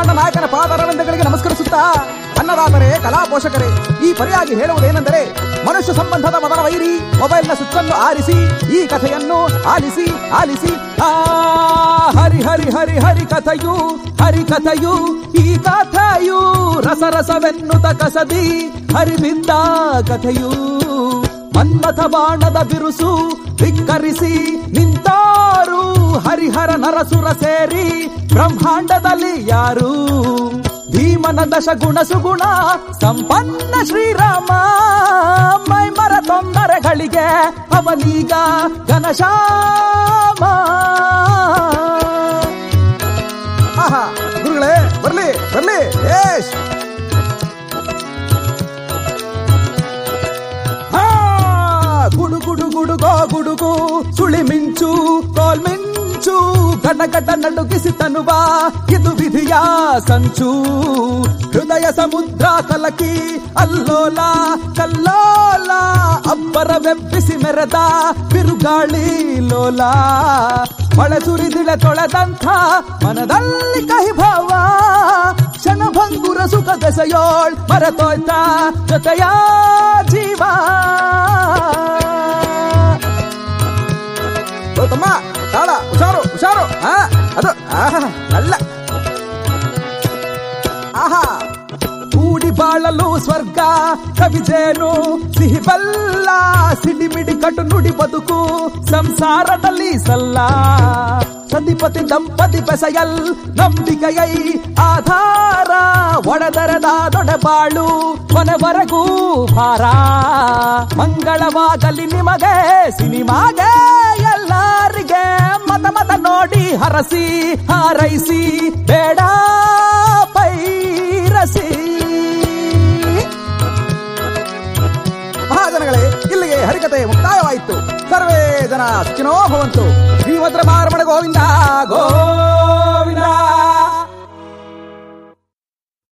ಬ್ರಹ್ಮಾಂಡ ನಾಯಕನ ಪಾದರವಿಂದಗಳಿಗೆ ನಮಸ್ಕರಿಸುತ್ತಾ ಅನ್ನದಾತರೇ ಕಲಾ ಪೋಷಕರೇ ಈ ಪರಿಯಾಗಿ ಹೇಳುವುದೇನೆಂದರೆ ಮನುಷ್ಯ ಸಂಬಂಧದ ಮೊದಲ ವೈರಿ ಮೊಬೈಲ್ನ ಸುತ್ತನ್ನು ಆರಿಸಿ ಈ ಕಥೆಯನ್ನು ಆಲಿಸಿ ಆಲಿಸಿ ಆ ಹರಿ ಹರಿ ಹರಿ ಹರಿ ಕಥೆಯು ಹರಿ ಕಥೆಯು ಈ ಕಥೆಯು ರಸರಸವೆನ್ನುತ ಕಸದಿ ಹರಿಬಿದ್ದ ಕಥೆಯು ಮನ್ಮಥ ಬಾಣದ ಬಿರುಸು ಧಿಕ್ಕರಿಸಿ ನಿಂತಾರು ಹರಿಹರ ನರಸುರ ಸೇರಿ ಬ್ರಹ್ಮಾಂಡದಲ್ಲಿ ಯಾರು ಭೀಮನ ದಶ ಗುಣ ಸುಗುಣ ಸಂಪನ್ನ ಶ್ರೀರಾಮ ಮೈಮರ ತೊಂದರೆಗಳಿಗೆ ಅವನೀಗ ಘನಶ್ಯಾಮ ಆಹಾ ಗುರುಗಳೇ ಬರ್ಲಿ ಬರ್ಲಿ ಏಶ್ ಹಾ ಗುಡು ಗುಡು ಗುಡುಗೋ ಗುಡುಗು ಸುಳಿ ಮಿಂಚು ಕೋಲ್ ಮಿಂಚು ಘಟ ಘಟ ನಡುಗಿಸಿ ತನುವ ಇದು ವಿಧಿಯ ಸಂಚು ಹೃದಯ ಸಮುದ್ರ ಕಲಕಿ ಅಲ್ಲೋಲ ಕಲ್ಲೋಲ ಅಬ್ಬರ ಬೆಪ್ಪಿಸಿ ಮೆರೆದ ಬಿರುಗಾಳಿ ಲೋಲ ಮಳೆ ಸುರಿದಿಳೆ ತೊಳೆದಂಥ ಮನದಲ್ಲಿ ಕಹಿ ಭಾವ ಕ್ಷಣಭಂಗುರ ಸುಖ ದೆಸೆಯೋಳ್ ಮರೆತೋಯ್ತ ಜೊತೆಯ ಜೀವ ಗೌತಮ್ಮ ತಾಳ ಹುಷಾರು ಹುಷಾರು ಆ, ಅದು ಆಹಾ, ಅಲ್ಲ ಆಹಾ ಕೂಡಿ ಬಾಳಲು ಸ್ವರ್ಗ ಕವಿಜೇನು ಸಿಹಿ ಬಲ್ಲ ಸಿಡಿಮಿಡಿ ಕಟು ನುಡಿ ಬದುಕು ಸಂಸಾರದಲ್ಲಿ ಸಲ್ಲ ಸತಿಪತಿ ದಂಪತಿ ಬೆಸೆಯಲ್ ನಂಬಿಕೆಯೈ ಆಧಾರ ಒಡೆದರದ ದೊಡೆ ಬಾಳು ಕೊನೆವರೆಗೂ ಭಾರ ಮಂಗಳವಾಗಲಿ ನಿಮಗೆ ಸಿನಿಮಾಗೆ ಎಲ್ಲರಿಗೆ ಮತ ಮತ ನೋಡಿ ಹರಸಿ ಹಾರೈಸಿ ಬೇಡ ಪೈರಸಿ ಮಹಾಜನಗಳೇ ಇಲ್ಲಿಗೆ ಹರಿಕತೆ ಮುಕ್ತಾಯವಾಯಿತು ಸರ್ವೇ ಜನ ಸುಖಿನೋ ಭವಂತು ಶ್ರೀಮದ್ರ ಮಾರಮಣ ಗೋವಿಂದ ಗೋವಿಂದ